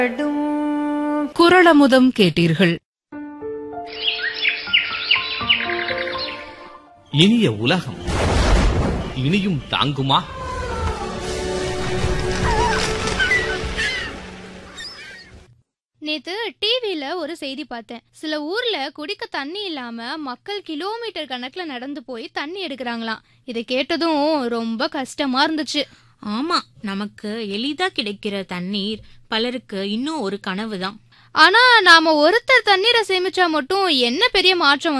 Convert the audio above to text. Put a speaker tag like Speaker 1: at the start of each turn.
Speaker 1: குரளமுதம் கேட்டீர்கள்
Speaker 2: இனிய உலகம் இனியும் தாங்குமா
Speaker 3: நேத்து டிவில ஒரு செய்தி பார்த்தேன் சில ஊர்ல குடிக்க தண்ணி இல்லாம மக்கள் கிலோமீட்டர் கணக்குல நடந்து போய் தண்ணி எடுக்கிறாங்களாம் இதை கேட்டதும் ரொம்ப கஷ்டமா இருந்துச்சு
Speaker 4: ஆமா நமக்கு எளிதா கிடைக்கிற தண்ணீர் பலருக்கு இன்னும் ஒரு கனவு தான்
Speaker 3: ஆனா நாம ஒருத்தர் தண்ணீரை சேமிச்சா மட்டும் என்ன பெரிய மாற்றம்